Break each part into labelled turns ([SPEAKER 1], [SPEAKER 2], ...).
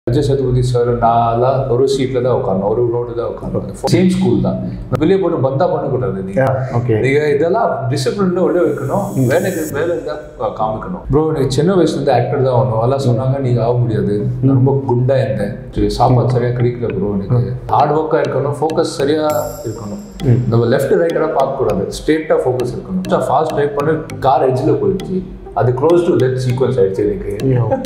[SPEAKER 1] Vijay Sethupathi sir நான்லாம் ஒரு சீட்டில் தான் உட்காரணும் ஒரு ரோடு தான் உட்காரணும் சேம் ஸ்கூல் தான் வெளியே போட்டு பந்தா பண்ணக்கூடாது நீங்கள்
[SPEAKER 2] ஓகே
[SPEAKER 1] நீங்க இதெல்லாம் டிசிப்ளின்ல உள்ள வைக்கணும் வேலைக்கு வேலை தான் காமிக்கணும் ப்ரோ எனக்கு சின்ன வயசுல இருந்து ஆக்டர் தான் ஆகணும் அதெல்லாம் சொன்னாங்க நீங்க ஆக முடியாது நான் ரொம்ப குண்டா இருந்தேன் சரி, சாப்பாடு சரியா கிடைக்கல ப்ரோ எனக்கு ஹார்ட் ஒர்க்கா இருக்கணும் ஃபோக்கஸ் சரியா இருக்கணும் நம்ம லெஃப்ட் ரைட்டரா பார்க்க கூடாது ஸ்ட்ரெயிட்டா ஃபோக்கஸ் இருக்கணும் ஃபாஸ்ட் ட்ரைவ் பண்ணி கார் எட்ஜில் போயிடுச்சு அது க்ளோஸ் டு லெட் சீக்வன்ஸ் ஆயிடுச்சு எனக்கு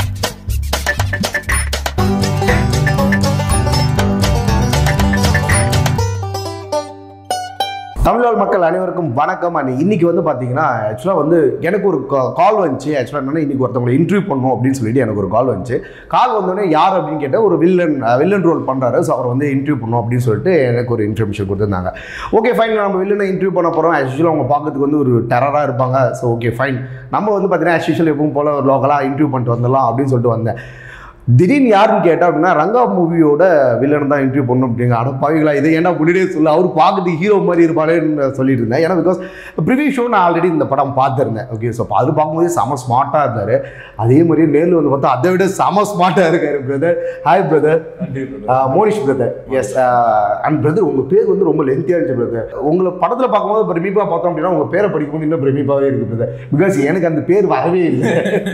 [SPEAKER 2] தமிழ்நாடு மக்கள் அனைவருக்கும் வணக்கம் அண்ட் இன்னைக்கு வந்து பார்த்தீங்கன்னா ஆக்சுவலாக வந்து எனக்கு ஒரு கால் வந்துச்சு ஆக்சுவலாக என்னன்னா இன்னைக்கு ஒருத்தவங்களை இன்டர்வியூ பண்ணணும் அப்படின்னு சொல்லிட்டு எனக்கு ஒரு கால் வந்துச்சு கால் வந்தோடனே யார் அப்படின்னு கேட்டால் ஒரு வில்லன் வில்லன் ரோல் பண்ணுறாரு ஸோ அவர் வந்து இன்டர்வியூ பண்ணணும் அப்படின்னு சொல்லிட்டு எனக்கு ஒரு இன்ஃபர்மேஷன் கொடுத்துருந்தாங்க ஓகே ஃபைன் நம்ம வில்லனை இன்டர்வியூ பண்ண போகிறோம் ஆக்சுவலாக அவங்க பார்க்கறதுக்கு வந்து ஒரு டெரராக இருப்பாங்க ஸோ ஓகே ஃபைன் நம்ம வந்து பார்த்தீங்கன்னா ஆஸ் யூஷுவல் எப்பவும் போல் ஒரு லோக்கலாக இன்டர்வியூ பண்ணிட்டு வந்துடலாம் அப்படின்னு சொல்லிட்டு வந்தேன் திடீர்னு யாருன்னு கேட்டா அப்படின்னா ரங்கா மூவியோட வில்லன் தான் இன்டர்வியூ பண்ணும் அப்படிங்க அட பாவிங்களா இதை ஏன்னா முன்னாடியே சொல்ல அவர் பார்க்கறதுக்கு ஹீரோ மாதிரி இருப்பாருன்னு சொல்லிட்டு இருந்தேன் ஏன்னா பிகாஸ் ப்ரிவியூ ஷோ நான் ஆல்ரெடி இந்த படம் பார்த்துருந்தேன் ஓகே ஸோ அது பார்க்கும்போது செம ஸ்மார்ட்டாக இருந்தார் அதே மாதிரியே நேரில் வந்து பார்த்தா அதை விட செம ஸ்மார்ட்டாக இருக்காரு brother hi brother Monish brother yes and brother உங்கள் பேர் வந்து ரொம்ப லென்த்தியாக இருந்துச்சு பிரதர் உங்களை படத்தில் பார்க்கும்போது பிரமிப்பாக பார்த்தோம் அப்படின்னா உங்கள் பேரை படிக்கும்போது இன்னும் பிரமிப்பாகவே இருக்குது பிரதர் பிகாஸ் எனக்கு அந்த பேர் வரவே இல்லை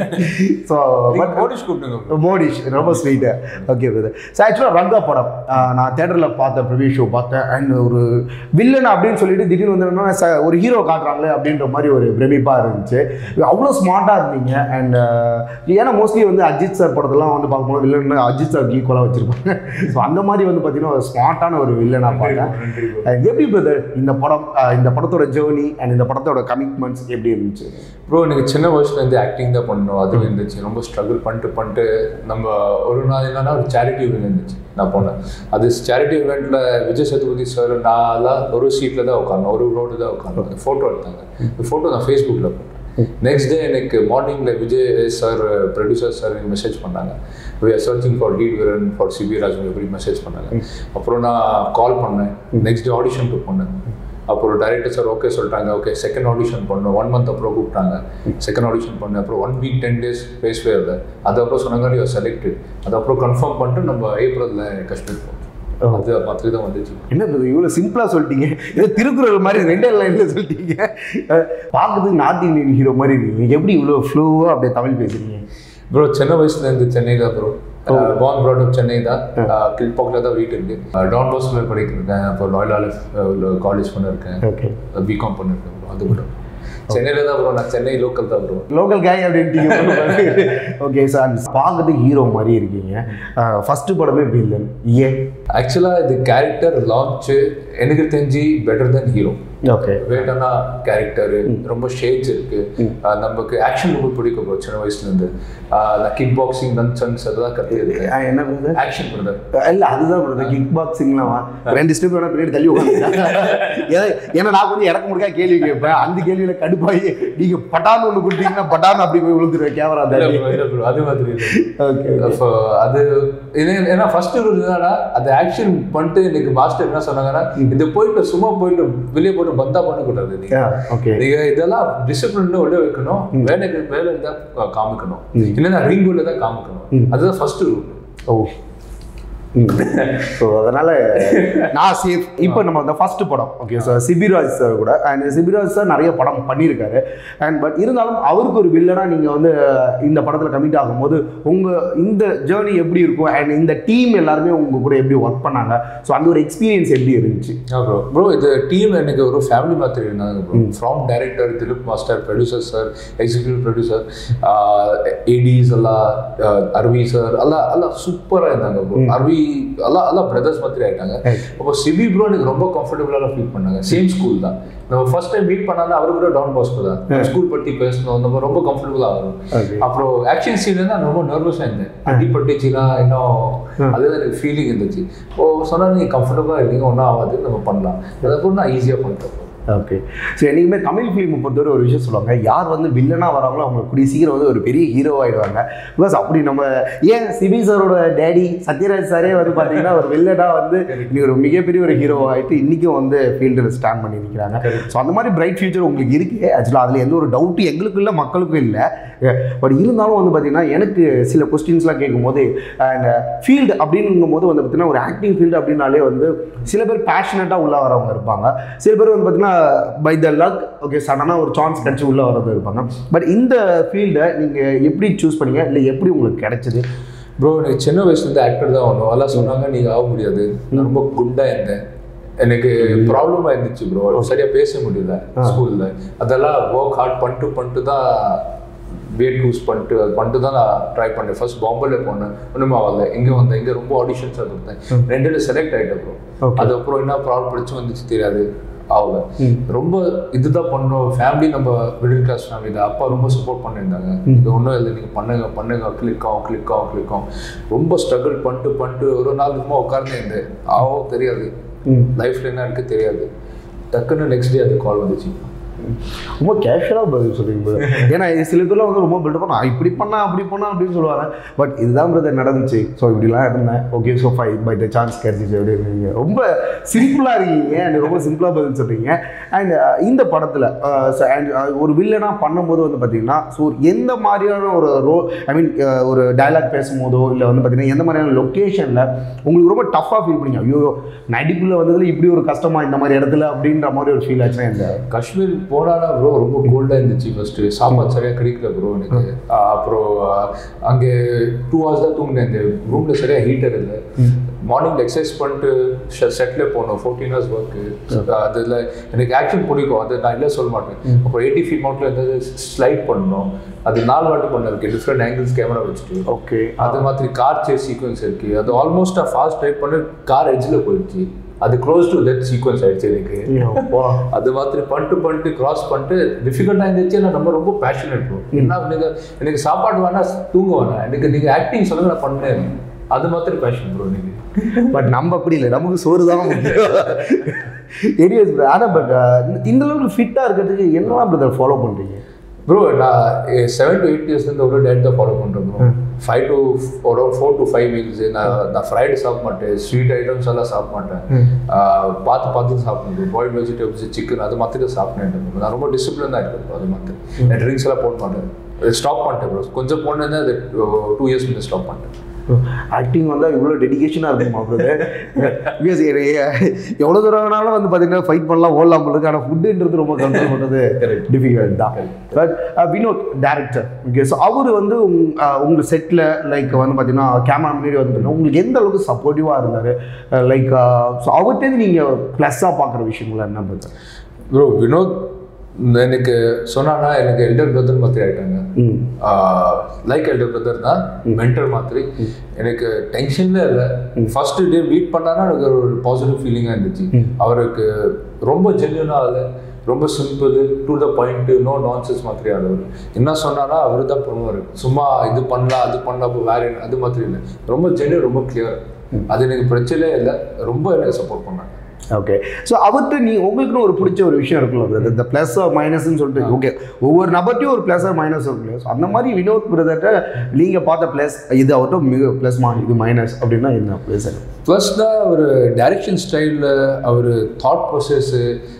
[SPEAKER 2] ஸோ பட்
[SPEAKER 1] மோடிஷ் கூப்பிட்டுங்க
[SPEAKER 2] மோடிஷ் ரொம்ப ஸ்வீட்டு ஓகே பிரதர் ஸோ ஆக்சுவலாக ரங்கா படம் ஆஹ் நான் தேட்டரில் பார்த்தேன் ப்ரிவியூ ஷோ பார்த்தேன் அண்ட் ஒரு வில்லன் அப்படின்னு சொல்லிட்டு திடீர்னு வந்து என்னன்னா ச- ஒரு ஹீரோ காட்டுறாங்களே அப்படின்ற மாதிரி ஒரு பிரமிப்பாக இருந்துச்சு அவ்வளோ ஸ்மார்ட்டாக இருந்தீங்க அண்ட் ஏன்னா மோஸ்ட்லி வந்து அஜித் சார் படத்தெல்லாம் வந்து பார்க்கும்போது வில்லன் அஜித் சார் ஈக்குவலாக வச்சிருப்பாங்க ஸோ அந்த மாதிரி வந்து பார்த்தீங்கன்னா ஒரு ஸ்மார்ட்டான ஒரு வில்லனாக பார்த்தேன்
[SPEAKER 1] நன்றி bro.
[SPEAKER 2] அஹ் எப்படி பிரதர் இந்த படம் ஆஹ் இந்த படத்தோட ஜேர்னி அண்ட் இந்த படத்தோட கமிட்மெண்ட்ஸ் எப்படி இருந்துச்சு
[SPEAKER 1] ப்ரோ எனக்கு சின்ன வயசுல இருந்து ஆக்டிங் தான் பண்ணணும் அது இருந்துச்சு ரொம்ப ஸ்ட்ரகிள் பண்ணிட்டு பண்ணிட்டு நம்ம ஒரு நாள் என்னன்னா ஒரு சேரிட்டி இவெண்ட் இருந்துச்சு நான் போனேன் அது சேரிட்டி இவெண்ட்ல விஜய் சேதுபதி சார் நான்லாம் ஒரு சீட்ல தான் உட்காரணும் ஒரு ரோடு தான் உட்காரணும் அந்த ஃபோட்டோ எடுத்தாங்க இந்த ஃபோட்டோ நான் ஃபேஸ்புக்கில் போட்டேன் நெக்ஸ்ட் டே எனக்கு மார்னிங்ல விஜய் சார் ப்ரொடியூசர் சார் எனக்கு மெசேஜ் பண்ணாங்க we are searching for lead villain for Sibi Rajan எப்படி மெசேஜ் பண்ணாங்க அப்புறம் நான் கால் பண்ணேன் நெக்ஸ்ட் டே ஆடிஷனுக்கு போனேன் அப்புறம் டைரக்டர் சார் ஓகே சொல்லிட்டாங்க ஓகே செகண்ட் ஆடிஷன் பண்ணோம் ஒன் மந்த் அப்புறம் கூப்பிட்டாங்க செகண்ட் ஆடிஷன் பண்ணேன் அப்புறம் ஒன் வீக் டென் டேஸ் பேசவே இல்லை அதுக்கப்புறம் சொன்னாங்க யூ செலக்டட் அதுக்கப்புறம் கன்ஃபார்ம் பண்ணிட்டு நம்ம ஏப்ரலில் காஷ்மீர் போனோம் அது மாதிரி தான் வந்துச்சு
[SPEAKER 2] என்ன பிரதர் இவ்வளோ சிம்பிளாக சொல்லிட்டீங்க ஏதோ திருக்குறள் மாதிரி ரெண்டே லைனில் சொல்லிட்டீங்க அஹ் பார்க்கறதுக்கு நார்த் இந்தியன் ஹீரோ மாதிரி இருக்கீங்க எப்படி இவ்வளோ ஃப்ளூவாக அப்படியே தமிழ் பேசுறீங்க
[SPEAKER 1] ப்ரோ சின்ன வயசுல இருந்து சென்னை தான் bro born brought up Chennai தான் கில்பாக்கில் தான் வீட்டு இருக்கு டான் பாஸ்கில் படிக்கிறேன் அப்புறம் லாயலால காலேஜ் பண்ணிருக்கேன்
[SPEAKER 2] ஓகே
[SPEAKER 1] பிகாம் பண்ணிருக்கேன் bro. அது கூட சென்னையில தான் ப்ரோ நான் சென்னை லோக்கல் தான் ப்ரோ
[SPEAKER 2] லோக்கல் கேங் அப்படின்ட்டீங்க ஓகே சார் பார்க்கறதுக்கு ஹீரோ மாதிரி இருக்கீங்க ஃபஸ்ட்டு படமே வில்லன் ஏன்
[SPEAKER 1] ஆக்சுவலாக இது கேரக்டர் லான்ச்சு எனக்கு தெரிஞ்சு பெட்டர் தென் ஹீரோ
[SPEAKER 2] ஓகே
[SPEAKER 1] வேட்டனா கேரக்டர் ரொம்ப ஷேட்ஸ் இருக்கு ஆஹ் நமக்கு ஆக்ஷன் ரொம்ப பிடிக்கும் bro சின்ன வயசுல இருந்து ஆஹ் நான் கிக் பாக்ஸிங் நன்சன்ஸ் அதெல்லாம் கற்றுருக்கேன்
[SPEAKER 2] என்ன பிரதர்
[SPEAKER 1] ஆக்ஷன் பிரதர்
[SPEAKER 2] இல்ல அதுதான் பிரதர் கிக் பாக்ஸிங்லாம் ரெண்டு ஸ்டெப் வேணா பின்னாடி தள்ளி உட்காந்து ஏன்னா நான் கொஞ்சம் இடக்கு முடுக்கா கேள்வி கேட்பேன் அந்த கேள்வியில கடுப்பாயி நீங்க பட்டான்னு ஒண்ணு கொடுத்தீங்கன்னா பட்டான்னு அப்படி போய் விழுந்துருவேன் கேமரா தள்ளி
[SPEAKER 1] அது மாதிரி இல்லை.
[SPEAKER 2] ஓகே
[SPEAKER 1] அப்போ அது இது ஏன்னா ஃபர்ஸ்ட் ரூல் என்னன்னா அந்த ஆக்ஷன் பண்ணிட்டு எனக்கு மாஸ்டர் என்ன சொன்னாங்கன்னா இது போயிட்டு சும்மா போயிட்டு வெளியே போயிட்டு பந்தா பண்ணக்கூடாது நீங்க
[SPEAKER 2] ஓகே
[SPEAKER 1] நீங்க இதெல்லாம் டிசிப்ளின் உள்ள வைக்கணும் வேலைக்கு வேலை தான் காமிக்கணும் இல்லைன்னா ரிங் உள்ள தான் காமிக்கணும் அதுதான் ஃபர்ஸ்ட் ரூல்
[SPEAKER 2] ஓ ஸோ அதனால நான் சேஃப் இப்போ நம்ம அந்த ஃபர்ஸ்ட் படம் ஓகே சார் சிபிராஜ் சார் கூட அண்ட் சிபிராஜ் சார் நிறைய படம் பண்ணியிருக்காரு அண்ட் பட் இருந்தாலும் அவருக்கு ஒரு வில்லனா நீங்கள் வந்து இந்த படத்தில் கமிட் ஆகும்போது உங்கள் இந்த ஜேர்னி எப்படி இருக்கும் அண்ட் இந்த டீம் எல்லாருமே உங்க கூட எப்படி ஒர்க் பண்ணாங்க ஸோ அந்த ஒரு எக்ஸ்பீரியன்ஸ் எப்படி இருந்துச்சு
[SPEAKER 1] ப்ரோ ப்ரோ இது டீம் எனக்கு ஒரு ஃபேமிலி மாதிரி இருந்தாங்க bro from director Dileep master producer sir executive producer ADs எல்லாம் ஆஹ் அர்வி சார் எல்லாம் எல்லாம் சூப்பராக இருந்தாங்க ப்ரோ அர்வி எல்லாம் எல்லாம் பிரதர்ஸ் மாதிரி ஆயிட்டாங்க அப்போ சிபி ப்ரோ எனக்கு ரொம்ப கம்ஃபர்டபுளாக ஃபீல் பண்ணாங்க சேம் ஸ்கூல் தான் நம்ம ஃபர்ஸ்ட் டைம் மீட் பண்ணாலும் அவரு கூட டவுன் பாஸ்கோ தான் ஸ்கூல் பற்றி பேசணும் நம்ம ரொம்ப கம்ஃபர்டபுளாக ஆகும்
[SPEAKER 2] Okay.
[SPEAKER 1] அப்புறம் ஆக்ஷன் சீன் நான் ரொம்ப நர்வஸாக இருந்தேன் அடி பட்டுச்சுன்னா இன்னும் அதுதான் எனக்கு ஃபீலிங் இருந்துச்சு ஓ சொன்னா நீங்கள் கம்ஃபர்டபுளாக இருக்கீங்க ஒன்றும் ஆகாது நம்ம பண்ணலாம் அதுக்கப்புறம் நான் ஈஸியாக பண்ணிட்டேன்
[SPEAKER 2] ஓகே ஸோ என்றைக்குமே தமிழ் ஃபிலிமை பொறுத்தவரை ஒரு விஷயம் சொல்லுவாங்க யார் வந்து வில்லனாக வராங்களோ அவங்க கூடிய சீக்கிரம் வந்து ஒரு பெரிய ஹீரோ ஆயிடுவாங்க பிகாஸ் அப்படி நம்ம ஏன் சிபி சாரோட டேடி சத்யராஜ் சாரே வந்து பார்த்தீங்கன்னா ஒரு வில்லனாக வந்து இன்னைக்கு ஒரு மிகப்பெரிய ஒரு ஹீரோ ஆகிட்டு இன்றைக்கும் வந்து ஃபீல்டில் ஸ்டாண்ட் பண்ணி நிற்கிறாங்க ஸோ அந்த மாதிரி பிரைட் ஃபியூச்சர் உங்களுக்கு இருக்குது ஆக்சுவலாக அதில் எந்த ஒரு டவுட்டு எங்களுக்கும் இல்லை மக்களுக்கும் இல்லை பட் இருந்தாலும் வந்து பார்த்தீங்கன்னா எனக்கு சில கொஸ்டின்ஸ்லாம் கேட்கும்போது அந்த ஃபீல்டு அப்படிங்கும் போது வந்து பார்த்தீங்கன்னா ஒரு ஆக்டிங் ஃபீல்டு அப்படின்னாலே வந்து சில பேர் பேஷனட்டாக உள்ள வரவங்க இருப்பாங்க சில பேர் வந்து பார்த்தீங்கன்னா பை த லக் ஓகே சடனாக ஒரு சான்ஸ் கிடச்சி உள்ளே வரது இருப்பாங்க பட் இந்த ஃபீல்டை நீங்கள் எப்படி சூஸ் பண்ணீங்க இல்லை எப்படி உங்களுக்கு கிடைச்சது
[SPEAKER 1] ப்ரோ எனக்கு சின்ன வயசுலேருந்து ஆக்டர் தான் ஒன்றும் அதெல்லாம் சொன்னாங்க நீங்கள் ஆக முடியாது நான் ரொம்ப குண்டாக இருந்தேன் எனக்கு ப்ராப்ளமாக இருந்துச்சு ப்ரோ சரியாக பேச முடியல ஸ்கூலில் அதெல்லாம் ஒர்க் ஹார்ட் பண்ணிட்டு பண்ணிட்டு தான் பிஎட் யூஸ் பண்ணிட்டு அது பண்ணிட்டு தான் நான் ட்ரை பண்ணேன் ஃபர்ஸ்ட் பாம்பேல போனேன் ஒன்றுமே ஆகல இங்கே வந்தேன் இங்கே ரொம்ப ஆடிஷன்ஸ் கொடுத்தேன் ரெண்டுல செலக்ட் ஆகிட்டேன் ப்ரோ
[SPEAKER 2] Okay.
[SPEAKER 1] அதுக்கப்புறம் என்ன ப்ராப்ளம் படிச்சு வந்துச்சு தெரியாது ஆகல ரொம்ப இதுதான் பண்ணோம் ஃபேமிலி நம்ம மிடில் கிளாஸ் ஃபேமிலி தான் அப்பா ரொம்ப சப்போர்ட் பண்ணியிருந்தாங்க இது ஒன்றும் இல்லை நீங்கள் பண்ணுங்க பண்ணுங்க கிளிக் ஆகும் கிளிக் ஆகும் கிளிக் ஆகும் ரொம்ப ஸ்ட்ரகிள் பண்ணிட்டு பண்ணிட்டு ஒரு நாள் சும்மா உட்கார்ந்தே இருந்தேன் ஆகும் தெரியாது
[SPEAKER 2] ம்.
[SPEAKER 1] லைஃப்ல என்ன இருக்கு தெரியாது டக்குன்னு நெக்ஸ்ட் டே அது கால் வந்துச்சு
[SPEAKER 2] ரொம்ப கேஷுவலாக பதில் சொல்றீங்க brother. ஏன்னா இது சில பேர்லாம் வந்து ரொம்ப பில்டப் பண்ணா இப்படி பண்ணா அப்படி பண்ணா அப்படின்னு சொல்லுவாங்க பட் இதுதான் பிரதர் நடந்துச்சு ஸோ இப்படிலாம் இருந்தேன் okay so five by the chance கிடைச்சிச்சு அப்படின்னு ரொம்ப சிம்பிளாக இருக்கீங்க அண்ட் ரொம்ப சிம்பிளாக பதில் சொல்றீங்க அண்ட் இந்த படத்தில் அண்ட் ஒரு வில்லனாக பண்ணும்போது வந்து பார்த்தீங்கன்னா ஸோ எந்த மாதிரியான ஒரு ரோல் ஐ மீன் ஒரு டயலாக் பேசும்போதோ இல்லை வந்து பார்த்தீங்கன்னா எந்த மாதிரியான லொக்கேஷனில் உங்களுக்கு ரொம்ப டஃப்பாக ஃபீல் பண்ணீங்க ஐயோ நடிப்பில் வந்ததுல இப்படி ஒரு கஷ்டமா இந்த மாதிரி இடத்துல அப்படின்ற மாதிரி ஒரு ஃபீல் ஆச்சுன்னா இந்த
[SPEAKER 1] காஷ்மீர் போனானா ப்ரோ ரொம்ப கோல்டாக இருந்துச்சு ஃபர்ஸ்ட் சாப்பாடு சரியாக கிடைக்கல ப்ரோ எனக்கு ஆஹ் அப்புறம் ஆஹ் அங்கே டூ ஹவர்ஸ் தான் தூங்கினேன் இந்த ரூமில் சரியாக ஹீட்டர் இல்லை மார்னிங் எக்ஸசைஸ் பண்ணிட்டு செட்டில் போனோம் ஃபோர்டீன் ஹவர்ஸ் ஒர்க்கு அதில் எனக்கு ஆக்ஷன் பிடிக்கும் அது நான் இல்லை சொல்ல மாட்டேன் அப்புறம் எயிட்டி ஃபீட் மவுண்ட்ல இருந்தது ஸ்லைட் பண்ணோம் அது நாலு வாட்டி பண்ணிருக்கு டிஃப்ரெண்ட் ஆங்கிள்ஸ் கேமரா வச்சுட்டு
[SPEAKER 2] ஓகே
[SPEAKER 1] அது மாதிரி கார் சேஸ் சீக்வன்ஸ் இருக்கு அது ஆல்மோஸ்ட் ஃபாஸ்ட் ட்ரைவ் பண்ணி கார் எட்ஜில் போயிடுச்சு அது க்ளோஸ் டு டெத் சீக்வன்ஸ் ஆயிடுச்சு எனக்கு அது மாதிரி பண்ணிட்டு பண்ணிட்டு கிராஸ் பண்ணிட்டு டிஃபிகல்ட்டாக இருந்துச்சு நான் நம்ம ரொம்ப பேஷனேட் ப்ரோ என்ன நீங்க எனக்கு சாப்பாடு வேணா தூங்க வேணாம் எனக்கு நீங்க ஆக்டிங் சொல்லுங்க நான் பண்ணேன் அது மாதிரி பேஷன் ப்ரோ நீங்க
[SPEAKER 2] பட் நம்ம அப்படி இல்லை நமக்கு சோறு தான் முக்கியம் எனிவேஸ் ப்ரோ ஆனால் பட் இந்த அளவுக்கு ஃபிட்டாக இருக்கிறதுக்கு என்னெல்லாம் பிரதர் ஃபாலோ பண்ணுறீங்க
[SPEAKER 1] ப்ரோ நான் செவன் டு எயிட் இயர்ஸ்லேருந்து ஒரு டேட் தான் ஃபாலோ பண்ணுறேன் ப்ரோ ஃபைவ் டு ஒரு ஃபோர் டு ஃபைவ் மீல்ஸ் நான் நான் ஃப்ரைடு சாப்பிட மாட்டேன் ஸ்வீட் ஐட்டம்ஸ் எல்லாம் சாப்பிட மாட்டேன் ஆஹ் பார்த்து பார்த்து சாப்பிடுவேன் பாயில்ட் வெஜிடபிள்ஸ் சிக்கன் அது மாதிரி தான் சாப்பிட்டேன் நான் ரொம்ப டிசிப்ளின் தான் இருக்கேன் bro, அது மாதிரி நான் ட்ரிங்க்ஸ் எல்லாம் போட மாட்டேன் ஸ்டாப் பண்ணிட்டேன் ப்ரோ கொஞ்சம் போனேன் அது டூ இயர்ஸ் முன்னே ஸ்டாப் பண்ணிட்டேன்
[SPEAKER 2] ஆக்டிங் வந்தால் இவ்வளோ டெடிகேஷனாக இருக்குமா பிரதர் பிகாஸ் எவ்வளோ தூரம் வேணாலும் வந்து பார்த்தீங்கன்னா ஃபைட் பண்ணலாம் ஓடலாம் போல இருக்கு ஆனால் ஃபுட்டுன்றது ரொம்ப கண்ட்ரோல் பண்ணுறது
[SPEAKER 1] Correct.
[SPEAKER 2] டிஃபிகல்ட் தான் but Vinod director okay so அவர் வந்து உங் அஹ் உங்க செட்டில் லைக் வந்து பார்த்தீங்கன்னா கேமரா முன்னாடி வந்து பார்த்தீங்கன்னா உங்களுக்கு எந்த அளவுக்கு சப்போர்ட்டிவாக இருந்தார் லைக் ஸோ அவர்கிட்ட நீங்கள் ப்ளஸ்ஸாக பார்க்குற விஷயங்கள் என்ன பிரதர்
[SPEAKER 1] ப்ரோ வினோத் எனக்கு சொன்னானா எனக்கு எல்டர் பிரதர் மாதிரி ஆயிட்டாங்க
[SPEAKER 2] ம்
[SPEAKER 1] லைக் எல்டர் பிரதர் தான் மென்டர் மாதிரி எனக்கு டென்ஷன்ல இல்லை ஃபர்ஸ்ட் டே மீட் பண்ணானா எனக்கு ஒரு பாசிட்டிவ் ஃபீலிங்காக இருந்துச்சு அவருக்கு ரொம்ப ஜென்யூனாக இல்லை ரொம்ப simple to the point no nonsense மாதிரி அவர் என்ன சொன்னானா அவர் தான் பண்ணுவார் சும்மா இது பண்ணலாம் அது பண்ணலாம் அப்போ வேற என்ன அது மாதிரி இல்லை ரொம்ப ஜென்யூன் ரொம்ப கிளியர் அது எனக்கு பிரச்சனையே இல்லை ரொம்ப எனக்கு சப்போர்ட் பண்ணாங்க
[SPEAKER 2] ஓகே ஸோ அவர்கிட்ட நீ உங்களுக்குன்னு ஒரு பிடிச்ச ஒரு விஷயம் இருக்குல்ல பிரதர் இந்த ப்ளஸ் மைனஸ்ன்னு சொல்லிட்டு ஓகே ஒவ்வொரு நபர்ட்டையும் ஒரு ப்ளஸ் மைனஸ் இருக்குல்ல ஸோ அந்த மாதிரி வினோத் பிரதர்கிட்ட நீங்கள் பார்த்த ப்ளஸ் இது அவர்கிட்ட மிக ப்ளஸ் மா இது மைனஸ் அப்படின்னா என்ன ப்ளஸ்
[SPEAKER 1] ப்ளஸ் தான் ஒரு டைரக்ஷன் ஸ்டைலில் அவர் தாட் ப்ரொசஸ்ஸு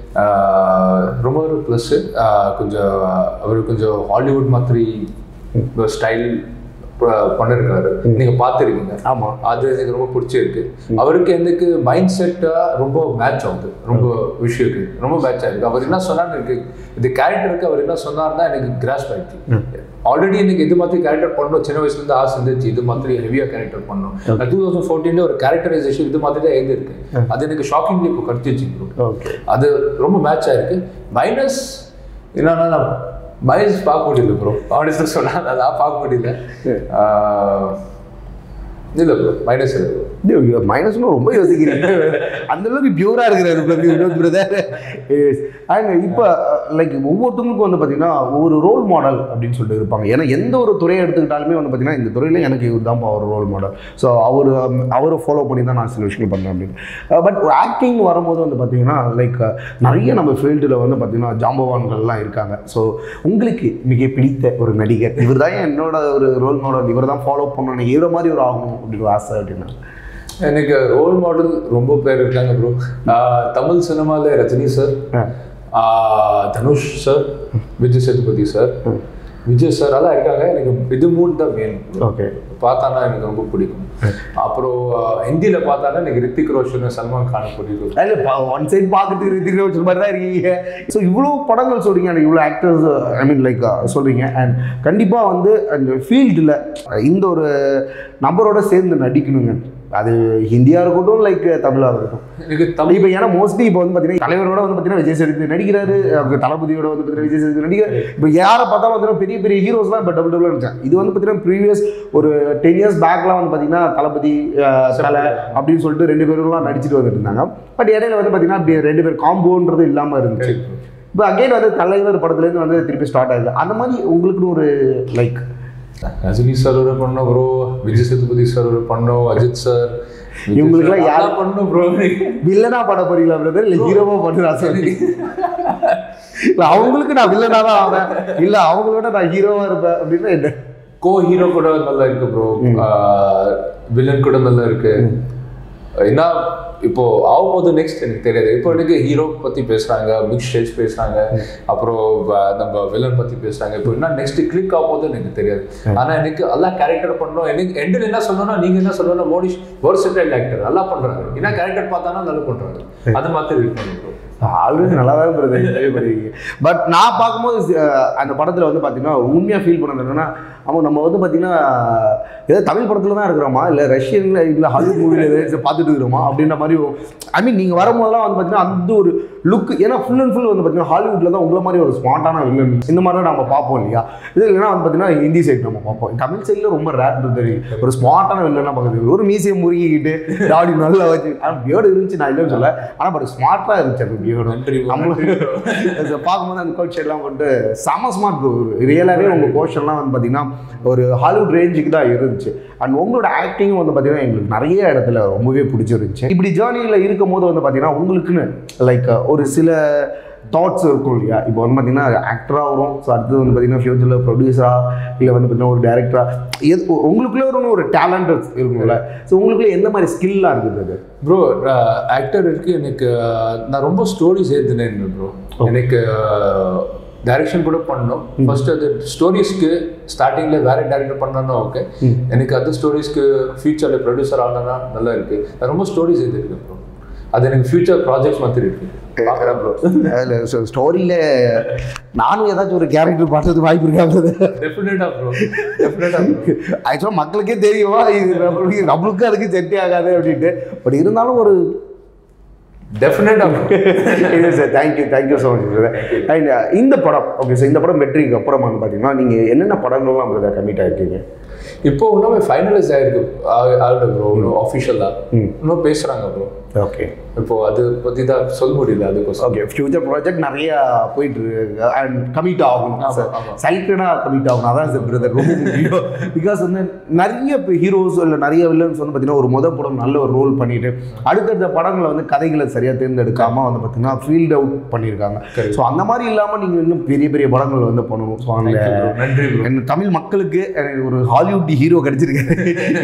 [SPEAKER 1] ரொம்ப ஒரு ப்ளஸ்ஸு கொஞ்சம் அவர் கொஞ்சம் ஹாலிவுட் மாதிரி ஸ்டைல் பண்ணிருக்காரு நீங்க பார்த்துருக்கீங்க
[SPEAKER 2] ஆமாம்
[SPEAKER 1] அது எனக்கு ரொம்ப பிடிச்சிருக்கு அவருக்கு எனக்கு மைண்ட் செட்டாக ரொம்ப மேட்ச் ஆகுது ரொம்ப விஷயத்துக்கு ரொம்ப மேட்ச் ஆயிருக்கு அவர் என்ன சொன்னார் எனக்கு இந்த கேரக்டருக்கு அவர் என்ன சொன்னார்னா எனக்கு கிராஸ் ஆயிடுச்சு ஆல்ரெடி எனக்கு இது மாதிரி கேரக்டர் பண்ணணும் சின்ன வயசுலேருந்து ஆசை இருந்துச்சு இது மாதிரி ஹெவியாக கேரக்டர் பண்ணணும் டூ தௌசண்ட் ஃபோர்டீன்ல ஒரு கேரக்டரைசேஷன் இது மாதிரி தான் எழுதிருக்கு அது எனக்கு ஷாக்கிங்லி இப்போ கடிச்சிச்சு bro.
[SPEAKER 2] ஓகே
[SPEAKER 1] அது ரொம்ப மேட்ச் ஆயிருக்கு மைனஸ் என்னன்னா நான் மைனஸ் பார்க்க முடியல ப்ரோ ஆனஸ்டாக சொன்னா நான் பார்க்க முடியல ஆஹ் இல்லை ப்ரோ மைனஸ் இல்லை ப்ரோ
[SPEAKER 2] மைனஸ்னு ரொம்ப யோசிக்கிறீங்க அந்த அளவுக்கு பியூரா இருக்கிறாரு பிரதர் வினோத் பிரதர் அண்ட் இப்போ லைக் ஒவ்வொருத்தவங்களுக்கும் வந்து பார்த்தீங்கன்னா ஒவ்வொரு ரோல் மாடல் அப்படின்னு சொல்லிட்டு இருப்பாங்க ஏன்னா எந்த ஒரு துறையை எடுத்துக்கிட்டாலுமே வந்து பார்த்தீங்கன்னா இந்த துறையில எனக்கு இவர் தான் ஒரு ரோல் மாடல் ஸோ அவர் அவரை ஃபாலோ பண்ணி தான் நான் சில விஷயங்கள் பண்ணேன் அப்படின்னு பட் ஆக்டிங் வரும்போது வந்து பார்த்தீங்கன்னா லைக் நிறைய நம்ம ஃபீல்டில் வந்து பார்த்தீங்கன்னா ஜாம்பவான்கள்லாம் இருக்காங்க ஸோ உங்களுக்கு மிக பிடித்த ஒரு நடிகர் இவர் தான் என்னோட ஒரு ரோல் மாடல் இவர் தான் ஃபாலோ பண்ணணும் இவரை மாதிரி ஒரு ஆகணும் அப்படின்னு ஒரு ஆசை அப்படின்னா
[SPEAKER 1] எனக்கு ரோல் மாடல் ரொம்ப பேர் இருக்காங்க ப்ரோ தமிழ் சினிமாவில் ரஜினி சார்
[SPEAKER 2] ஆ.
[SPEAKER 1] Dhanush sir Vijay Sethupathi sir Vijay sir எல்லாம் இருக்காங்க எனக்கு இது மூணு தான் மெயின்
[SPEAKER 2] ஓகே
[SPEAKER 1] பார்த்தானா எனக்கு ரொம்ப பிடிக்கும் அப்புறம் ஹிந்தியில் பார்த்தானா எனக்கு ரித்திக் ரோஷன் சல்மான் கான் பிடிக்கும்
[SPEAKER 2] அதில் ஒன் சைடு பார்க்கறதுக்கு ரித்திக் ரோஷன் மாதிரி தான் இருக்கீங்க ஸோ இவ்வளோ படங்கள் சொல்கிறீங்க அண்ட் இவ்வளோ ஆக்டர்ஸ் ஐ மீன் லைக் சொல்கிறீங்க அண்ட் கண்டிப்பாக வந்து அந்த ஃபீல்டில் இந்த ஒரு நபரோட சேர்ந்து நடிக்கணுங்க அது ஹிந்தியாக இருக்கட்டும் லைக் தமிழாக இருக்கட்டும்
[SPEAKER 1] எனக்கு தமிழ்
[SPEAKER 2] இப்போ ஏன்னா மோஸ்ட்லி இப்போ வந்து பார்த்தீங்கன்னா தலைவரோட வந்து பார்த்தீங்கன்னா விஜய் சேதுபதி நடிக்கிறாரு அவங்க தளபதியோட வந்து பார்த்தீங்கன்னா விஜய் சேதுபதி நடிக்கிறாரு இப்போ யாரை பார்த்தாலும் வந்து பெரிய பெரிய ஹீரோஸ்லாம் இப்போ டபுள் டபுள் இருந்துச்சாங்க இது வந்து பார்த்தீங்கன்னா ப்ரீவியஸ் ஒரு டென் இயர்ஸ் பேக்லாம் வந்து பார்த்தீங்கன்னா தளபதி அஹ், தலை அப்படின்னு சொல்லிட்டு ரெண்டு பேரும்லாம் நடிச்சிட்டு வந்துட்டு இருந்தாங்க பட் இடையில வந்து பார்த்தீங்கன்னா அப்படி ரெண்டு பேர் காம்போன்றது இல்லாமல் இருந்துச்சு இப்போ அகைன் வந்து தலைவர் படத்துலேருந்து வந்து திருப்பி ஸ்டார்ட் ஆகுது அந்த மாதிரி உங்களுக்குன்னு ஒரு லைக்
[SPEAKER 1] ரஜினி சார் ஒரு பண்ணோம் ப்ரோ விஜய் சேதுபதி சார் ஒரு பண்ணோம் அஜித் சார்
[SPEAKER 2] இவங்களுக்குலாம் யார்
[SPEAKER 1] யார் பண்ணோம் ப்ரோ
[SPEAKER 2] வில்லனா பண்ண போறீங்களா பிரதர் இல்லை ஹீரோவா பண்ணுறா சொல்லி இல்லை அவங்களுக்கு நான் வில்லனா தான் ஆவேன் இல்லை அவங்களோட நான் ஹீரோவா இருப்பேன் அப்படின்னு என்ன
[SPEAKER 1] கோ ஹீரோ கூட நல்லா இருக்கு ப்ரோ வில்லன் கூட நல்லா இருக்கு என்ன இப்போ ஆகும்போது நெக்ஸ்ட் எனக்கு தெரியாது இப்போ எனக்கு ஹீரோ பத்தி பேசுறாங்க பிக் ஸ்டேஜ் பேசுறாங்க அப்புறம் வ- நம்ம வில்லன் பத்தி பேசுறாங்க இப்போ என்ன நெக்ஸ்ட் கிளிக் ஆகும்போது எனக்கு தெரியாது ஆனா எனக்கு எல்லாம் கேரக்டர் பண்ணணும் எனக்கு எண்டில் என்ன சொல்லணும்னா நீங்க என்ன சொல்லணும் மோடிஷ் வெர்சடைல் ஆக்டர் நல்லா பண்றாங்க என்ன கேரக்டர் பார்த்தானா நல்லா பண்றாங்க அது மாதிரி இருக்கு ப்ரோ
[SPEAKER 2] ஆல்ரெடி நல்லா தான் பிரதர் பட் நான் பார்க்கும்போது அஹ், அந்த படத்தில் வந்து பார்த்தீங்கன்னா உண்மையாக ஃபீல் பண்ணது என்னன்னா அவன் நம்ம வந்து பார்த்தீங்கன்னா ஏதோ தமிழ் படத்தில் தான் இருக்கிறோமா இல்லை ரஷ்யன் இல்லை ஹாலிவுட் மூவியில் ஏதாச்சும் பார்த்துட்டு இருக்கிறோமா அப்படின்ற மாதிரி ஐ மீன் நீங்கள் வரும்போதெல்லாம் வந்து பார்த்தீங்கன்னா அந்த ஒரு லுக் ஏன்னா ஃபுல் அண்ட் ஃபுல் வந்து பார்த்தீங்கன்னா ஹாலிவுட்டில் தான் உங்களை மாதிரி ஒரு ஸ்மார்ட்டான வில்லன் இந்த மாதிரி தான் நம்ம பார்ப்போம் இல்லையா இது இல்லைன்னா வந்து பார்த்தீங்கன்னா ஹிந்தி சைடு நம்ம பார்ப்போம் தமிழ் சைடில் ரொம்ப ரேர் தெரியும் ஒரு ஸ்மார்ட்டான வில்லனாக பார்க்குறது ஒரு மீசியம் முறுகிக்கிட்டு தாடி நல்லா வச்சு ஆனால் பியர்டு இருந்துச்சு நான் இல்லைன்னு சொல்ல ஆனால் பட் ஸ்மார்ட்டாக இருந்துச்சு அந்த பியர்டு
[SPEAKER 1] நன்றி bro.
[SPEAKER 2] நம்மளும் பார்க்கும்போது அந்த கோச் எல்லாம் கொண்டு செம ஸ்மார்ட் ப்ரோ ரியலாகவே உங்கள் போர்ஷன்லாம் வந்து பார்த்தீங்கன்னா ஒரு ஹாலிவுட் ரேஞ்சுக்கு தான் இருந்துச்சு அண்ட் உங்களோட ஆக்டிங்கும் வந்து பார்த்தீங்கன்னா எங்களுக்கு நிறைய இடத்துல ரொம்பவே பிடிச்சிருந்துச்சு இப்படி ஜேர்னியில் இருக்கும் போது வந்து பார்த்தீங்கன்னா உங்களுக்குன்னு லைக் ஒரு சில தாட்ஸ் இருக்கும் இல்லையா இப்போ வந்து பார்த்தீங்கன்னா ஆக்டராக வரும் ஸோ அடுத்தது வந்து பார்த்தீங்கன்னா ஃபியூச்சரில் ப்ரொடியூசராக இல்லை வந்து பார்த்தீங்கன்னா ஒரு டேரக்டராக எது உங்களுக்குள்ளே ஒரு ஒரு டேலண்ட் இருக்கும்ல ஸோ உங்களுக்குள்ளே எந்த மாதிரி ஸ்கில்லாக இருக்குது அது
[SPEAKER 1] ப்ரோ ஆக்டர் இருக்கு எனக்கு அஹ், நான் ரொம்ப ஸ்டோரிஸ் எழுதினேன் ப்ரோ எனக்கு டைரக்ஷன் கூட பண்ணோம் ஃபர்ஸ்ட் அது ஸ்டோரிஸ்க்கு ஸ்டார்டிங்ல வேற டேரக்டர் பண்ணனா ஓகே எனக்கு அது ஸ்டோரிஸ்க்கு ஃபியூச்சர்ல ப்ரொடியூசர் ஆனா நல்லா இருக்கு நான் ரொம்ப ஸ்டோரிஸ் எழுதிருக்கேன் ப்ரோ அது எனக்கு ஃபியூச்சர் ப்ராஜெக்ட் மாதிரி இருக்கு பார்க்குறேன் ப்ரோ
[SPEAKER 2] அதில் ஸ்டோரியில் நானும் ஏதாச்சும் ஒரு கேரக்டர் பண்ணுறதுக்கு வாய்ப்பு இருக்காங்க
[SPEAKER 1] டெஃபினட்டா ப்ரோ டெஃபினட்டா ப்ரோ
[SPEAKER 2] ஆக்சுவலாக மக்களுக்கே தெரியுமா இது நம்மளுக்கு நம்மளுக்கும் அதுக்கு செட்டே ஆகாது அப்படின்ட்டு பட் இருந்தாலும் ஒரு
[SPEAKER 1] டெஃபினட்டா ப்ரோ
[SPEAKER 2] இல்லை sir thank you thank you so much brother and இந்த படம் ஓகே சார் இந்த படம் வெற்றிக்கு அப்புறம் வந்து பார்த்தீங்கன்னா நீங்கள் என்னென்ன படங்கள்லாம் பிரதர் கமிட் ஆயிருக்கீங்க
[SPEAKER 1] இப்போ இன்னுமே ஃபைனலைஸ் ஆயிருக்கு ஆகிட்ட ப்ரோ இன்னும் அஃபிஷியலா
[SPEAKER 2] ம்.
[SPEAKER 1] இன்னும் பேசுறாங்க ப்ரோ
[SPEAKER 2] ஓகே
[SPEAKER 1] இப்போ அது பத்தி தான் சொல்ல முடியல அதுக்கோசம்
[SPEAKER 2] ஓகே ஃபியூச்சர் ப்ராஜெக்ட் நிறைய போயிட்டு இருக்கு அண்ட் கமிட் ஆகணும்
[SPEAKER 1] ஆமா,
[SPEAKER 2] சார்
[SPEAKER 1] ஆமா.
[SPEAKER 2] சைல்டடாக கமிட் ஆகணும் அதான் சார் பிரதர் ரொம்ப முக்கியம் பிகாஸ் வந்து நிறைய ஹீரோஸ் இல்லை நிறைய வில்லன்ஸ் வந்து பார்த்தீங்கன்னா ஒரு முத படம் நல்ல ஒரு ரோல் பண்ணிட்டு அடுத்தடுத்த படங்களை வந்து கதைகளை சரியாக தேர்ந்தெடுக்காம வந்து பார்த்தீங்கன்னா ஃபீல்ட் அவுட் பண்ணியிருக்காங்க
[SPEAKER 1] Correct.
[SPEAKER 2] ஸோ அந்த மாதிரி இல்லாமல் நீங்கள் இன்னும் பெரிய பெரிய படங்கள் வந்து பண்ணணும் ஸோ அந்த
[SPEAKER 1] Thank you bro. நன்றி ப்ரோ
[SPEAKER 2] என் தமிழ் மக்களுக்கு எனக்கு ஒரு ஹாலிவுட் ஹீரோ கிடைச்சிருக்காரு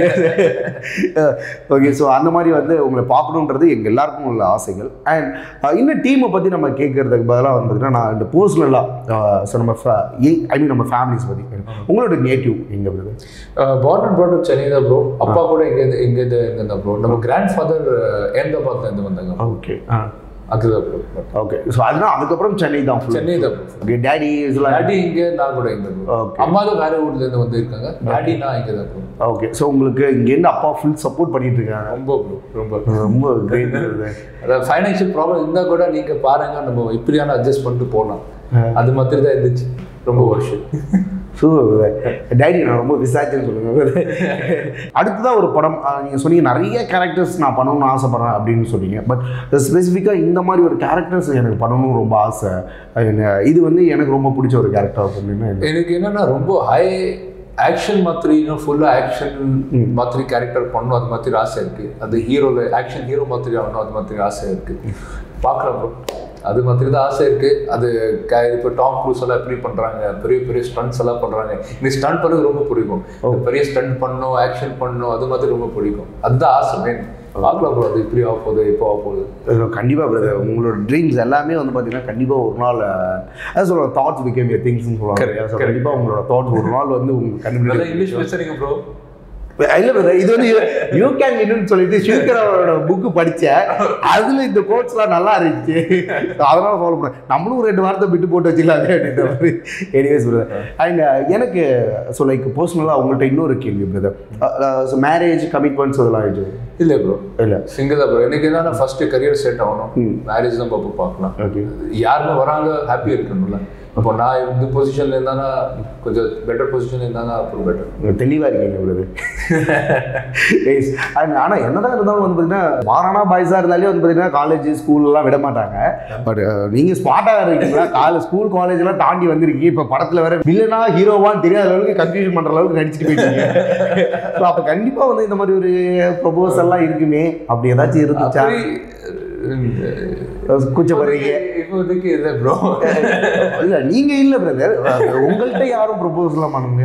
[SPEAKER 2] ஓகே ஸோ அந்த மாதிரி வந்து உங்களை பார்க்கணுன்றது எங்கள் எல்லாருக்கும் உள்ள ஆசைகள் அண்ட் இன்னும் டீமை பற்றி நம்ம கேட்கறதுக்கு பதிலாக வந்து பார்த்தீங்கன்னா நான் இந்த பர்சனலாக ஸோ நம்ம ஐ மீன் நம்ம ஃபேமிலிஸ் பற்றி உங்களோட நேட்டிவ் எங்கே வருது
[SPEAKER 1] பார்ன் அண்ட் ப்ராட் சென்னை தான் ப்ரோ அப்பா கூட இங்கேருந்து இங்கேருந்து இங்கே ப்ரோ நம்ம கிராண்ட் ஃபாதர் அஹமதாபாத்ல இருந்து வந்தாங்க
[SPEAKER 2] ஓகே ஆ
[SPEAKER 1] அதுதான் ப்ரோ
[SPEAKER 2] ஓகே ஸோ அதுதான் அதுக்கப்புறம் சென்னை தான் ஃபுல்
[SPEAKER 1] சென்னை தான் ப்ரோ
[SPEAKER 2] ஓகே டேடி இதெல்லாம்
[SPEAKER 1] டாடி இங்கே நான் கூட இங்கே ப்ரோ
[SPEAKER 2] Okay.
[SPEAKER 1] அம்மா தான் வேற ஊர்ல இருந்து வந்து இருக்காங்க டாடி நான் இங்கே தான் ப்ரோ
[SPEAKER 2] ஓகே ஸோ உங்களுக்கு இங்கேருந்து அப்பா ஃபுல் சப்போர்ட் பண்ணிட்டு இருக்காங்க
[SPEAKER 1] ரொம்ப ப்ரோ ரொம்ப
[SPEAKER 2] ரொம்ப கிரேட்
[SPEAKER 1] அதாவது ஃபைனான்ஷியல் ப்ராப்ளம் இருந்தால் கூட நீங்கள் பாருங்க நம்ம இப்படியான அட்ஜஸ்ட் பண்ணிட்டு போகலாம் அது மாதிரி தான் இருந்துச்சு ரொம்ப வருஷம்
[SPEAKER 2] ஸோ டேடி நான் ரொம்ப விசாரிச்சுன்னு சொல்லுங்க அடுத்ததான் ஒரு படம் நீங்கள் சொன்னீங்க நிறைய கேரக்டர்ஸ் நான் பண்ணணும்னு ஆசைப்பட்றேன் அப்படின்னு சொன்னீங்க பட் ஸ்பெசிஃபிக்காக இந்த மாதிரி ஒரு கேரக்டர்ஸ் எனக்கு பண்ணணும்னு ரொம்ப ஆசை அஹ் இது வந்து எனக்கு ரொம்ப பிடிச்ச ஒரு கேரக்டர் அப்படின்னா என்ன?
[SPEAKER 1] எனக்கு என்னன்னா ரொம்ப ஹை ஆக்ஷன் மாதிரி இன்னும் ஃபுல்லாக ஆக்ஷன் மாதிரி கேரக்டர் பண்ணணும் அது மாதிரி ஆசை இருக்கு அது ஹீரோவில் ஆக்ஷன் ஹீரோ மாதிரி ஆகணும் அது மாதிரி ஆசை இருக்கு பார்க்கலாம் bro அது மாதிரி தான் ஆசை இருக்கு அது க- இப்போ டாம் க்ரூஸ் எல்லாம் எப்படி பண்றாங்க பெரிய பெரிய ஸ்டண்ட்ஸ் எல்லாம் பண்றாங்க இந்த ஸ்டண்ட் பண்ணது ரொம்ப பிடிக்கும் இந்த பெரிய ஸ்டண்ட் பண்ணணும் ஆக்ஷன் பண்ணணும் அது மாதிரி ரொம்ப பிடிக்கும் அதுதான் ஆசை மெயின் பார்க்கலாம் ப்ரோ அது இப்படி ஆக போகுது இப்போ ஆக போகுது
[SPEAKER 2] கண்டிப்பாக பிரதர் உங்களோட ட்ரீம்ஸ் எல்லாமே வந்து பார்த்தீங்கன்னா கண்டிப்பாக ஒரு நாள் அதான் சொல்லுவாங்க தாட்ஸ் பிகேம் ஏ திங்ஸ்னு சொல்லுவாங்க
[SPEAKER 1] Correct,
[SPEAKER 2] So,
[SPEAKER 1] correct.
[SPEAKER 2] கண்டிப்பாக உங்களோட தாட்ஸ் ஒரு நாள் வந்து உங்களுக்கு
[SPEAKER 1] நல்லா
[SPEAKER 2] கண்டுபிடிச்சு
[SPEAKER 1] இங்கிலீஷ் பேசுறீங்க ப்ரோ
[SPEAKER 2] இல்ல பிரதர் இது வந்து யூ கேன் வின்னு சொல்லிட்டு ஷில்கர் அவரோட புக்கு படிச்சேன் அதுல இந்த கோட்ஸ்லாம் நல்லா இருந்துச்சு So, அதனால ஃபாலோ பண்ணேன் நம்மளும் ஒரு ரெண்டு வாரத்தை விட்டு போட்டு வச்சுக்கலாமே அப்படின்ற மாதிரி எனிவேஸ் பிரதர் அண்ட் எனக்கு ஸோ லைக் பர்சனலாக உங்கள்கிட்ட இன்னொரு கேள்வி பிரதர் ஸோ மேரேஜ் கமிட்மெண்ட்ஸ் அதெல்லாம் ஆயிடுச்சு
[SPEAKER 1] இல்லை ப்ரோ
[SPEAKER 2] இல்லை
[SPEAKER 1] சிங்கிள் தான் ப்ரோ எனக்கு என்னன்னா ஃபர்ஸ்ட் கரியர் செட் ஆகணும்
[SPEAKER 2] ம்.
[SPEAKER 1] மேரேஜ் தான் பாப்பா பார்க்கலாம்
[SPEAKER 2] ஓகே
[SPEAKER 1] யாருமே வராங்க ஹாப்பியாக இருக்கணும்ல அப்போ நான் இந்த பொசிஷன்ல இருந்தானா கொஞ்சம் பெட்டர் பொசிஷன்ல இருந்தானா அப்புறம் பெட்டர்
[SPEAKER 2] தெளிவாக இருக்கீங்க பிரதர் அண்ட் ஆனால் என்னதான் இருந்தாலும் வந்து பார்த்தீங்கன்னா மாறானா பாய்ஸாக இருந்தாலே வந்து பார்த்தீங்கன்னா காலேஜ் ஸ்கூல்லாம் விட மாட்டாங்க பட் நீங்கள் ஸ்மார்ட்டாக இருக்கீங்களா காலேஜ் ஸ்கூல் காலேஜ்லாம் தாண்டி வந்திருக்கீங்க இப்போ படத்தில் வேற வில்லனா ஹீரோவான்னு தெரியாத அளவுக்கு கன்ஃபியூஷன் பண்ணுற அளவுக்கு நடிச்சிட்டு போயிட்டீங்க ஸோ அப்போ கண்டிப்பாக வந்து இந்த மாதிரி ஒரு ப்ரொபோசல்லாம் இருக்குமே அப்படி ஏதாச்சும் இருந்துச்சா கூச்சப்படுறீங்க
[SPEAKER 1] இப்போதைக்கு இல்லை ப்ரோ
[SPEAKER 2] இல்லை நீங்கள் இல்லை பிரதர் உங்கள்கிட்ட யாரும் ப்ரொபோசல்லாம் பண்ணுங்க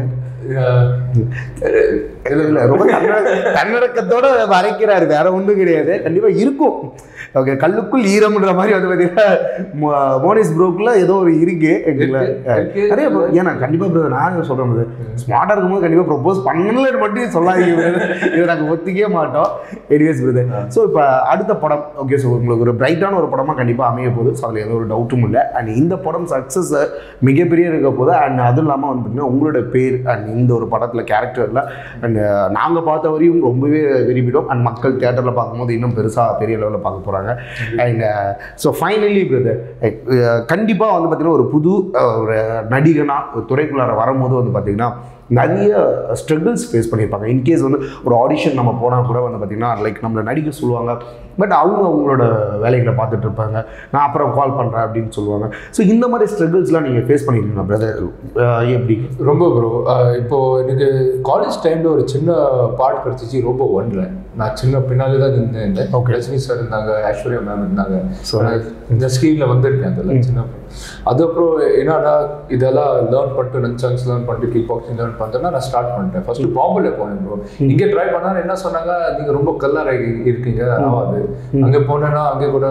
[SPEAKER 2] இல்ல இல்ல ரொம்ப தன்னட- தன்னடக்கத்தோட வரைக்கிறாரு வேற ஒண்ணும் கிடையாது கண்டிப்பா இருக்கும் ஓகே கல்லுக்குள் ஈரம்ன்ற மாதிரி வந்து பாத்தீங்கன்னா மோ- மோனிஸ் ப்ரோக்குள்ள ஏதோ ஒரு இருக்கு எங்களுக்குள்ள.
[SPEAKER 1] இருக்கு.
[SPEAKER 2] நிறைய bro- ஏன்னா கண்டிப்பா brother, நான் சொல்றேன் brother. ஸ்மார்ட்டா இருக்கும்போது கண்டிப்பா ப்ரொபோஸ் பண்ணலன்னு மட்டும் சொல்லாதீங்க brother. இதை நாங்கள் ஒத்துக்கவே மாட்டோம் எனிவேஸ் பிரதர் ஸோ இப்போ அடுத்த படம் ஓகே ஸோ உங்களுக்கு ஒரு பிரைட்டான ஒரு படமா கண்டிப்பா அமைய போகுது ஸோ அதில் எந்த ஒரு டவுட்டும் இல்லை அண்ட் இந்த படம் சக்ஸஸ் மிகப்பெரிய இருக்க போது அண்ட் அதுவும் இல்லாமல் வந்து பார்த்தீங்கன்னா உங்களோட பேர் அண்ட் இந்த ஒரு படத்தில் கேரக்டரில் அண்ட் நாங்கள் பார்த்த வரையும் ரொம்பவே விரும்பிட்டோம் அண்ட் மக்கள் தேட்டரில் பார்க்கும்போது இன்னும் பெருசாக பெரிய லெவலில் பார்க்க போகிறாங்க அண்ட் ஸோ ஃபைனலி பிரதர் கண்டிப்பாக வந்து பார்த்தீங்கன்னா ஒரு புது அஹ், ஒரு நடிகனாக ஒரு துறைக்குள்ளார வரும்போது வந்து பார்த்தீங்கன்னா நிறைய ஸ்ட்ரகிள்ஸ் ஃபேஸ் பண்ணியிருப்பாங்க இன்கேஸ் வந்து ஒரு ஆடிஷன் நம்ம போனால் கூட வந்து பார்த்திங்கன்னா லைக் நம்மளை நடிக்க சொல்லுவாங்க பட் அவங்க அவங்களோட வேலைகளை பார்த்துட்டு இருப்பாங்க நான் அப்புறம் கால் பண்ணுறேன் அப்படின்னு சொல்லுவாங்க ஸோ இந்த மாதிரி ஸ்ட்ரகிள்ஸ்லாம் நீங்கள் ஃபேஸ் பண்ணியிருக்கீங்களா பிரதர் எப்படி
[SPEAKER 1] ரொம்ப ப்ரோ இப்போ எனக்கு காலேஜ் டைம்ல ஒரு சின்ன பார்ட் கிடைச்சிச்சு ரொம்ப ஒன்ல நான் சின்ன பின்னாலே தான் நின்றேன்
[SPEAKER 2] Okay.
[SPEAKER 1] ரஜினி சார் இருந்தாங்க ஐஸ்வர்யா மேம் இருந்தாங்க
[SPEAKER 2] So-
[SPEAKER 1] நான் இந்த ஸ்கீம்ல வந்திருக்கேன் அதில் சின்ன அது அப்புறம் என்னன்னா இதெல்லாம் லேர்ன் பண்ணிட்டு நன்சாங்ஸ் லேர்ன் பண்ணிட்டு கிக் பாக்ஸிங் லேர்ன் பண்ணிட்டேன்னா நான் ஸ்டார்ட் பண்ணிட்டேன் ஃபர்ஸ்ட் பாம்பேல போனேன் ப்ரோ இங்கே ட்ரை பண்ணா என்ன சொன்னாங்க நீங்க ரொம்ப கல்லர் இருக்கீங்க ஆகாது அங்கே போனேன்னா அங்கே கூட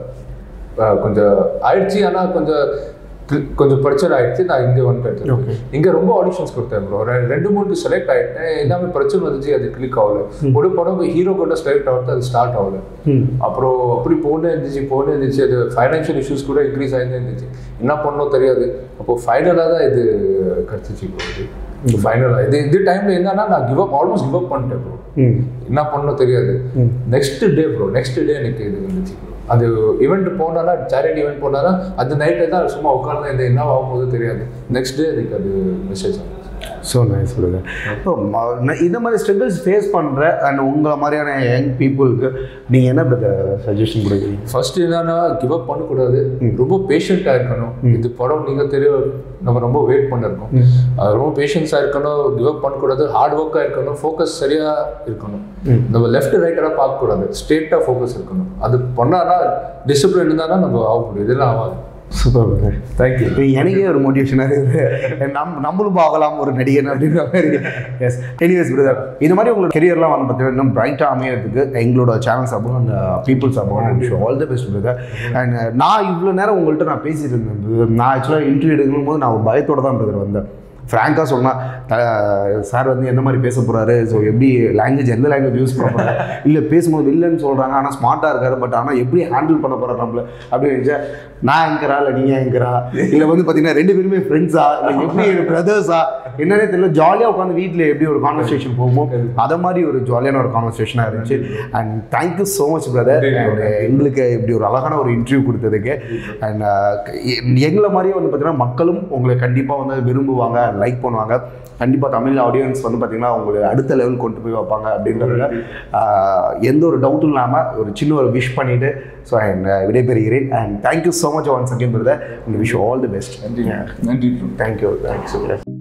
[SPEAKER 1] அஹ், கொஞ்சம் ஆயிடுச்சு ஆனா கொஞ்சம் தி- கொஞ்சம் பிரச்சனை ஆயிடுச்சு நான் இங்கே வந்துட்டேன்
[SPEAKER 2] Okay.
[SPEAKER 1] இங்க ரொம்ப ஆடிஷன்ஸ் கொடுத்தேன் ப்ரோ ரெண்டு மூணு செலக்ட் ஆயிட்டேன் எல்லாமே பிரச்சனை வந்துச்சு அது கிளிக் ஆகல ஒரு படம் ஹீரோ கூட செலக்ட் ஆகுது அது ஸ்டார்ட் ஆகல அப்புறம் அப்படி போனே இருந்துச்சு போனே இருந்துச்சு அது ஃபைனான்ஷியல் இஷ்யூஸ் கூட இன்க்ரீஸ் ஆகிட்டே இருந்துச்சு என்ன பண்ணணும் தெரியாது அப்போ ஃபைனலாக தான் இது கிடச்சிச்சு ப்ரோ இது இந்த ஃபைனலாக இது இது டைமில் என்னன்னா நான் give up almost give up பண்ணிட்டேன் ப்ரோ
[SPEAKER 2] ம்
[SPEAKER 1] என்ன பண்ணணும் தெரியாது next day bro next day எனக்கு இது வந்துச்சு ப்ரோ அது ஈவெண்ட் போனானா சேரிட்டி ஈவெண்ட் போனானா அந்த நைட்டே தான் சும்மா உட்கார்ந்து இந்த என்ன ஆகும் போது தெரியாது நெக்ஸ்ட் டே எனக்கு அது மெசேஜ் ஆகும்
[SPEAKER 2] ஸோ நைஸ் பிரதர் ஸோ இந்த மாதிரி ஸ்ட்ரகிள்ஸ் ஃபேஸ் பண்ணுற அண்ட் உங்களை மாதிரியான யங் பீப்புளுக்கு நீங்கள் என்ன பிரதர் சஜஷன் கொடுக்குறீங்க
[SPEAKER 1] ஃபர்ஸ்ட் என்னன்னா கிவ் அப் பண்ணக்கூடாது ரொம்ப பேஷண்ட்டாக இருக்கணும் இது படம் நீங்கள் தெரியும் நம்ம ரொம்ப வெயிட் பண்ணிருக்கோம் அது ரொம்ப பேஷன்ஸாக இருக்கணும் கிவ் அப் பண்ணக்கூடாது ஹார்ட் ஒர்க்காக இருக்கணும் ஃபோக்கஸ் சரியாக இருக்கணும் நம்ம லெஃப்ட் ரைட்டராக பார்க்கக்கூடாது ஸ்ட்ரெயிட்டாக ஃபோக்கஸ் இருக்கணும் அது பண்ணானா டிசிப்ளின் இருந்தானா நம்ம ஆக முடியும் இதெல்லாம் ஆகாது
[SPEAKER 2] சூப்பர் பிரதர்
[SPEAKER 1] தேங்க்யூ
[SPEAKER 2] இப்போ எனக்கே ஒரு மோட்டிவேஷனாக இருக்குது நம் நம்மளும் ஆகலாம் ஒரு நடிகன் அப்படின்ற மாதிரி எஸ் எனிவேஸ் பிரதர் இது மாதிரி உங்களோட கெரியர்லாம் வந்து பார்த்தீங்கன்னா இன்னும் பிரைட்டாக அமையறதுக்கு எங்களோட சேனல் சார்பும் அந்த பீப்புள் சார்பும் all the best brother and நான் இவ்வளோ நேரம் உங்கள்கிட்ட நான் பேசிட்டு இருந்தேன் brother. நான் ஆக்சுவலாக இன்டர்வியூ எடுக்கும் போது நான் ஒரு பயத்தோட தான் பிரதர் வந்தேன் ஃப்ராங்காக சொன்னால் சார் வந்து எந்த மாதிரி பேச போகிறாரு ஸோ எப்படி லாங்குவேஜ் எந்த லாங்குவேஜ் யூஸ் பண்ண போகிறாரு இல்லை பேசும்போது வில்லன்னு சொல்கிறாங்க ஆனால் ஸ்மார்ட்டாக இருக்காரு பட் ஆனால் எப்படி ஹேண்டில் பண்ண போகிறார் நம்மள அப்படின்னு நினைச்சா நான் எங்கிறா இல்லை நீங்கள் எங்கிறா இல்லை வந்து பார்த்தீங்கன்னா ரெண்டு பேருமே ஃப்ரெண்ட்ஸா இல்லை எப்படி பிரதர்ஸா என்னன்னே தெரியல ஜாலியாக உட்காந்து வீட்டில் எப்படி ஒரு கான்வர்சேஷன் போகுமோ அதை மாதிரி ஒரு ஜாலியான ஒரு கான்வர்சேஷனாக இருந்துச்சு and thank you so much brother எங்களுக்கு இப்படி ஒரு அழகான ஒரு இன்டர்வியூ கொடுத்ததுக்கு அண்ட் எங்களை மாதிரியே வந்து பார்த்தீங்கன்னா மக்களும் உங்களை கண்டிப்பாக வந்து விரும்புவாங்க லைக் பண்ணுவாங்க கண்டிப்பாக தமிழ் ஆடியன்ஸ் வந்து பார்த்தீங்கன்னா அவங்களை அடுத்த லெவல் கொண்டு போய் வைப்பாங்க அப்படின்றதுல ஆஹ், எந்த ஒரு டவுட்டும் இல்லாமல் ஒரு சின்ன ஒரு விஷ் பண்ணிவிட்டு ஸோ அண்ட் விடைபெறுகிறேன் and thank you so much once again brother and wish all the best
[SPEAKER 1] நன்றி நன்றி bro.
[SPEAKER 2] Thank you thanks